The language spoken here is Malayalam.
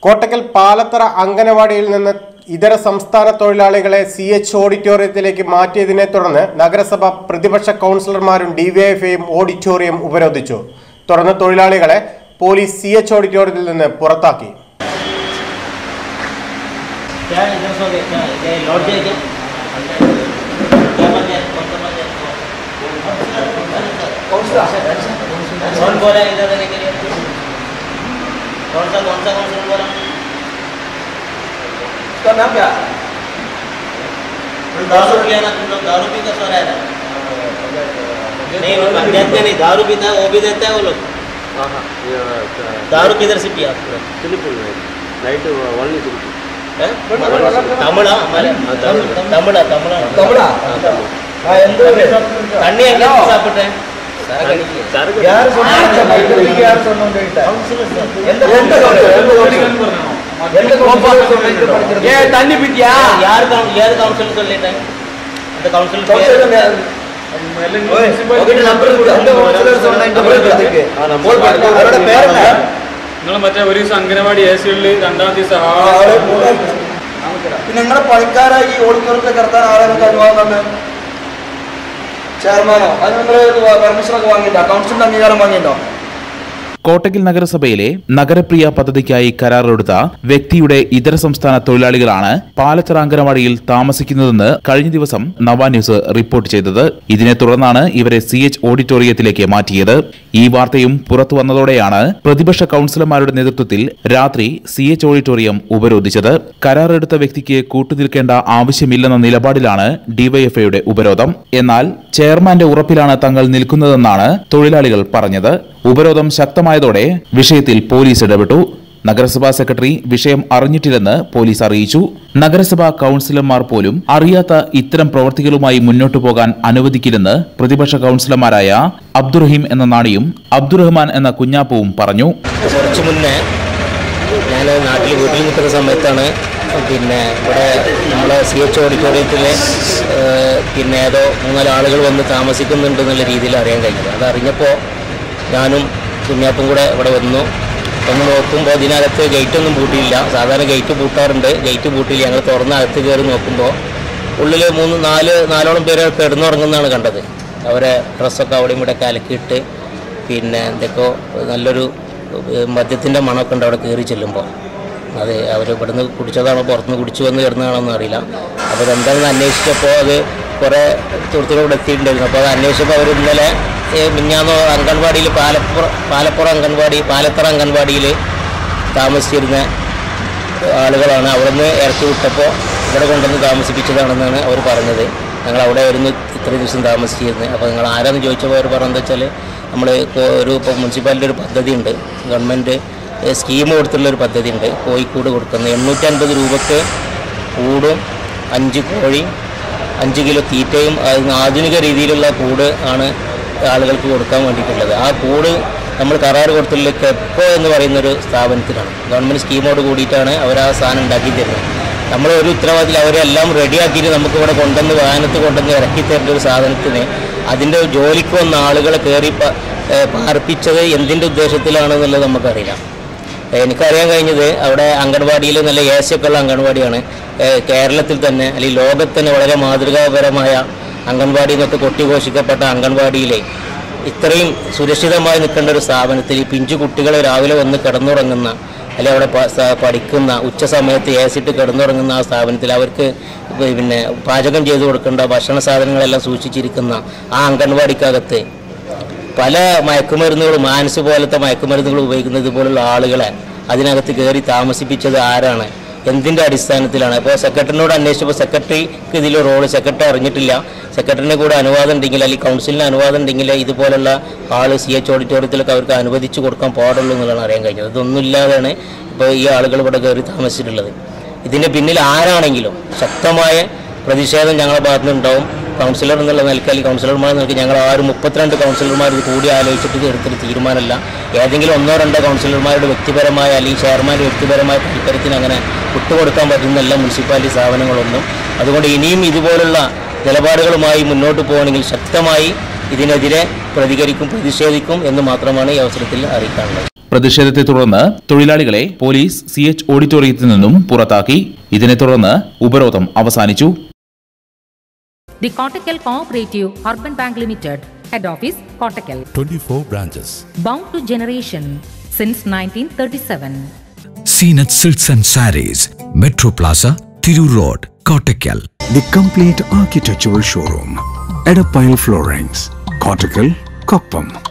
കോട്ടക്കൽ പാലത്തറ അങ്കനവാടിയിൽ നിന്ന് ഇതര സംസ്ഥാന തൊഴിലാളികളെ സി എച്ച് ഓഡിറ്റോറിയത്തിലേക്ക് മാറ്റിയതിനെ തുടർന്ന് നഗരസഭ പ്രതിപക്ഷ കൗൺസിലർമാരും ഡിവൈഎഫ്ഐയും ഓഡിറ്റോറിയം ഉപരോധിച്ചു തുടർന്ന് തൊഴിലാളികളെ പോലീസ് സി എച്ച് ഓഡിറ്റോറിയത്തിൽ നിന്ന് പുറത്താക്കി क्या इधर सो गए क्या ये लौट जाए क्या क्या बन जाए कौन सा बन जाए कौन बोला इधर देने के लिए कौन सा कौन सा कौन सा बोला उसका नाम क्या दारू पिया ना तुम लोग दारू पी कर सो रहा था नहीं वो पंचायत में नहीं दारू पीता है वो भी देता है वो लोग दारू किधर से पिया आप लोग? నైట్ ఓన్లీ తిరుపతి हैं? तमिड़ा हमारे तमिड़ा तमिड़ा ತಮಿಳಾ ಆ, ಎಂದು தண்ணி எங்க சாப்பிட்டேன் ಯಾರು சொன்னாங்க ಇದಕ್ಕೆ ಯಾರು சொன்னாங்க ಹೇಳ್ತಾ? எந்த எந்த கவுன்சிலர்? எந்த கவுன்சிலர்? எந்த கவுன்சிலர் படிக்கிறது? ஏ தண்ணி பிட்டியா யார் கவுன் யார் கவுன்சில் சொல்லிட்டேன் அந்த கவுன்சில் கவுன்சிலர் மே- ஓய், உங்ககிட்ட நம்பர் கொடு. எந்த கவுன்சிலர் சொன்னாங்க படிக்கிறதுக்கு? போல் பாருங்க. அவரோட பேர் என்ன? നിങ്ങൾ മറ്റേ ഒരു ദിവസം അംഗനവാടി എ സികളിൽ രണ്ടാം ദിവസം ആ, ആ അവിടെ മൂന്ന് പിന്നെ നിങ്ങളുടെ പണിക്കാരായി ഈ ഓഡിറ്റോറിയത്തിൽ കിടത്താൻ ആളെ നിങ്ങൾക്ക് അനുവാദം തന്നെ ചെയർമാനോ അത് നിങ്ങൾ പെർമിഷനൊക്കെ വാങ്ങിയിട്ടുണ്ടോ കൗൺസിലിന്റെ അംഗീകാരം വാങ്ങിയിട്ടുണ്ടോ കോട്ടക്കൽ നഗരസഭയിലെ നഗരപ്രിയ പദ്ധതിക്കായി കരാറെടുത്ത വ്യക്തിയുടെ ഇതര സംസ്ഥാന തൊഴിലാളികളാണ് പാലത്തറ അങ്കനവാടിയിൽ താമസിക്കുന്നതെന്ന് കഴിഞ്ഞ ദിവസം നവ ന്യൂസ് റിപ്പോർട്ട് ചെയ്തത് ഇതിനെ തുടർന്നാണ് ഇവരെ സി എച്ച് ഓഡിറ്റോറിയത്തിലേക്ക് മാറ്റിയത് ഈ വാർത്തയും പുറത്തു വന്നതോടെയാണ് പ്രതിപക്ഷ കൌൺസിലർമാരുടെ നേതൃത്വത്തിൽ രാത്രി സി എച്ച് ഓഡിറ്റോറിയം ഉപരോധിച്ചത് കരാറെടുത്ത വ്യക്തിക്ക് കൂട്ടുനിൽക്കേണ്ട ആവശ്യമില്ലെന്ന നിലപാടിലാണ് ഡിവൈഎഫ്ഐയുടെ ഉപരോധം എന്നാൽ ചെയർമാന്റെ ഉറപ്പിലാണ് തങ്ങൾ നിൽക്കുന്നതെന്നാണ് തൊഴിലാളികൾ പറഞ്ഞത് ഉപരോധം ശക്തമായതോടെ വിഷയത്തിൽ പോലീസ് ഇടപെട്ടു നഗരസഭാ സെക്രട്ടറി വിഷയം അറിഞ്ഞിട്ടില്ലെന്ന് പോലീസ് അറിയിച്ചു നഗരസഭാ കൌൺസിലർമാർ പോലും അറിയാത്ത ഇത്തരം പ്രവർത്തികളുമായി മുന്നോട്ടു പോകാൻ അനുവദിക്കില്ലെന്ന് പ്രതിപക്ഷ കൌൺസിലർമാരായ അബ്ദുറഹീം എന്ന നാണിയും അബ്ദുറഹ്മാൻ എന്ന കുഞ്ഞാപ്പുവും പറഞ്ഞു കുറച്ച് മുന്നേ ഞാൻ നാട്ടിൽ വീട്ടിൽ നിൽക്കുന്ന സമയത്താണ് പിന്നെ ഇവിടെ നമ്മളെ സി എച്ച് ഓഡിറ്റോറിയത്തിൽ പിന്നെ ഏതോ മൂന്നാല് ആളുകൾ വന്ന് താമസിക്കുന്നുണ്ട് എന്നുള്ള രീതിയിൽ അറിയാൻ കഴിഞ്ഞത് അത് അറിഞ്ഞപ്പോൾ ഞാനും കുഞ്ഞാപ്പും കൂടെ ഇവിടെ വന്നു ഒന്ന് നോക്കുമ്പോൾ ഇതിനകത്ത് ഗേറ്റ് ഒന്നും പൂട്ടിയില്ല സാധാരണ ഗേറ്റ് പൂട്ടാറുണ്ട് ഗേറ്റ് പൂട്ടിയില്ല ഞങ്ങൾ തുറന്ന് അകത്ത് കയറി നോക്കുമ്പോൾ ഉള്ളിൽ മൂന്ന് നാല് നാലോളം പേര് കിടന്നുറങ്ങുന്നതാണ് കണ്ടത് അവരെ ഡ്രസ്സൊക്കെ അവിടെയും ഇവിടെ കലക്കിയിട്ട് പിന്നെ എന്തൊക്കെയോ നല്ലൊരു മദ്യത്തിൻ്റെ മണമൊക്കെ ഉണ്ട് അവിടെ കയറി ചെല്ലുമ്പോൾ അത് അവർ ഇവിടുന്ന് കുടിച്ചതാണോ പുറത്തുനിന്ന് കുടിച്ചു വന്ന് കിടന്നതാണോന്ന് അറിയില്ല അപ്പോൾ അതെന്താണെന്ന് അന്വേഷിച്ചപ്പോൾ അത് കുറേ സുഹൃത്തുക്കൾ ഇവിടെ എത്തിയിട്ടുണ്ടായിരുന്നു അപ്പോൾ അത് അന്വേഷിച്ചപ്പോൾ അവർ ഇന്നലെ ഏ, മിഞ്ഞാന്നോ അംഗൻവാടിയിൽ പാലപ്പുറ പാലപ്പുറം അംഗൻവാടി പാലത്തറ അംഗൻവാടിയിൽ താമസിച്ചിരുന്ന ആളുകളാണ് അവിടെ നിന്ന് ഇറക്കി വിട്ടപ്പോൾ ഇവിടെ കൊണ്ടുവന്ന് താമസിപ്പിച്ചതാണെന്നാണ് അവർ പറഞ്ഞത് ഞങ്ങൾ അവിടെ ആയിരുന്നു ഇത്ര ദിവസം താമസിച്ചിരുന്നത് അപ്പോൾ നിങ്ങൾ ആരാന്ന് ചോദിച്ചപ്പോൾ അവർ പറഞ്ഞത് വെച്ചാൽ നമ്മൾ ഒരു ഇപ്പോൾ മുനിസിപ്പാലിറ്റി ഒരു പദ്ധതി ഉണ്ട് ഗവൺമെൻറ് സ്കീം കൊടുത്തുള്ള ഒരു പദ്ധതി ഉണ്ട് കോഴിക്കൂട് കൊടുക്കുന്നത് എണ്ണൂറ്റൻപത് രൂപക്ക് കൂടും അഞ്ച് കോഴി അഞ്ച് കിലോ തീറ്റയും അതിന് ആധുനിക രീതിയിലുള്ള കൂട് ആണ് ആളുകൾക്ക് കൊടുക്കാൻ വേണ്ടിയിട്ടുള്ളത് ആ കൂട് നമ്മൾ കരാർ കൊടുത്തുള്ള കെപ്പോ എന്ന് പറയുന്ന ഒരു സ്ഥാപനത്തിലാണ് ഗവൺമെൻറ് സ്കീമോട് കൂടിയിട്ടാണ് അവർ ആ സാധനം ഉണ്ടാക്കി തരുന്നത് നമ്മൾ ഒരു ഉത്തരവാദിത്തത്തിൽ അവരെല്ലാം റെഡിയാക്കിയിട്ട് നമുക്ക് ഇവിടെ കൊണ്ടുവന്ന് വാഹനത്ത് കൊണ്ടുവന്ന് ഇറക്കി തരേണ്ട ഒരു സാധനത്തിന് അതിൻ്റെ ജോലിക്ക് വന്ന ആളുകളെ കയറി പ- ഏഹ് പാർപ്പിച്ചത് എന്തിൻ്റെ ഉദ്ദേശത്തിലാണെന്നുള്ളത് നമുക്കറിയില്ല എനിക്കറിയാൻ കഴിഞ്ഞത് അവിടെ അംഗൻവാടിയിൽ നല്ല എ സി ഒക്കെ ഉള്ള അംഗൻവാടിയാണ് ഏഹ് കേരളത്തിൽ തന്നെ അല്ലെങ്കിൽ ലോകത്ത് തന്നെ വളരെ മാതൃകാപരമായ അംഗൻവാടി എന്നൊക്കെ കൊട്ടിഘോഷിക്കപ്പെട്ട അംഗൻവാടിയിലെ ഇത്രയും സുരക്ഷിതമായി നിൽക്കേണ്ട ഒരു സ്ഥാപനത്തിൽ ഈ പിഞ്ചു കുട്ടികൾ രാവിലെ വന്ന് കിടന്നുറങ്ങുന്ന അല്ലെങ്കിൽ അവിടെ പ- സ- പഠിക്കുന്ന ഉച്ച സമയത്ത് എ സിട്ട് കിടന്നുറങ്ങുന്ന ആ സ്ഥാപനത്തിൽ അവർക്ക് പിന്നെ പാചകം ചെയ്തു കൊടുക്കേണ്ട ഭക്ഷണ സാധനങ്ങളെല്ലാം സൂക്ഷിച്ചിരിക്കുന്ന ആ അംഗൻവാടിക്കകത്ത് പല മയക്കുമരുന്നുകളും മാനസ് പോലത്തെ മയക്കുമരുന്നുകൾ ഉപയോഗിക്കുന്ന ഇതുപോലുള്ള ആളുകളെ അതിനകത്ത് കയറി താമസിപ്പിച്ചത് ആരാണ് എന്തിൻ്റെ അടിസ്ഥാനത്തിലാണ് അപ്പോൾ സെക്രട്ടറിനോട് അന്വേഷിച്ചപ്പോൾ സെക്രട്ടറിക്ക് ഇതിൽ റോള് സെക്രട്ടറി അറിഞ്ഞിട്ടില്ല സെക്രട്ടറിനെ കൂടെ അനുവാദം ഉണ്ടെങ്കിൽ അല്ലെങ്കിൽ കൗൺസിലിന് അനുവാദം ഉണ്ടെങ്കിൽ ഇതുപോലുള്ള ആൾ സി എച്ച് ഓഡിറ്റോറിയത്തിലൊക്കെ അവർക്ക് അനുവദിച്ച് കൊടുക്കാൻ പാടുള്ളൂ എന്നുള്ളതാണ് അറിയാൻ കഴിഞ്ഞത് ഇതൊന്നും ഇല്ലാതെയാണ് ഇപ്പോൾ ഈ ആളുകൾ ഇവിടെ കയറി താമസിച്ചിട്ടുള്ളത് ഇതിൻ്റെ പിന്നിൽ ആരാണെങ്കിലും ശക്തമായ പ്രതിഷേധം ഞങ്ങളുടെ ഭാഗത്തു നിന്നുണ്ടാവും കൗൺസിലർ എന്നുള്ള നിലയ്ക്ക് അല്ലെങ്കിൽ കൗൺസിലർമാർ നിലയ്ക്ക് ഞങ്ങൾ ആറ് മുപ്പത്തിരണ്ട് കൗൺസിലർമാർ ഇത് കൂടി ആലോചിച്ചിട്ട് എടുത്തൊരു തീരുമാനമല്ല ഏതെങ്കിലും ഒന്നോ രണ്ടോ കൗൺസിലർമാരുടെ വ്യക്തിപരമായ അല്ലെങ്കിൽ ചെയർമാൻ്റെ വ്യക്തിപരമായ താല്പര്യത്തിന് അങ്ങനെ വിട്ടുകൊടുക്കാൻ പറ്റുന്നല്ല മുനിസിപ്പാലിറ്റി സ്ഥാപനങ്ങളൊന്നും അതുകൊണ്ട് ഇനിയും ഇതുപോലുള്ള നിലപാടുകളുമായി മുന്നോട്ട് പോകണമെങ്കിൽ ശക്തമായി ഇതിനെതിരെ പ്രതികരിക്കും പ്രതിഷേധിക്കും എന്ന് മാത്രമാണ് ഈ അവസരത്തിൽ അറിയിക്കാനുള്ളത് പ്രതിഷേധത്തെ തുടർന്ന് തൊഴിലാളികളെ പോലീസ് സി എച്ച് ഓഡിറ്റോറിയത്തിൽ നിന്നും പുറത്താക്കി ഇതിനെ തുടർന്ന് ഉപരോധം അവസാനിച്ചു The Kottakkal Cooperative Urban Bank Limited, Head Office, Kottakkal. 24 branches. Bound to generation since 1937. Seenat Silks and Saris, Metro Plaza, Thiru Road, Kottakkal. The complete architectural showroom. Edapile Floorings. Cortical, Koppam.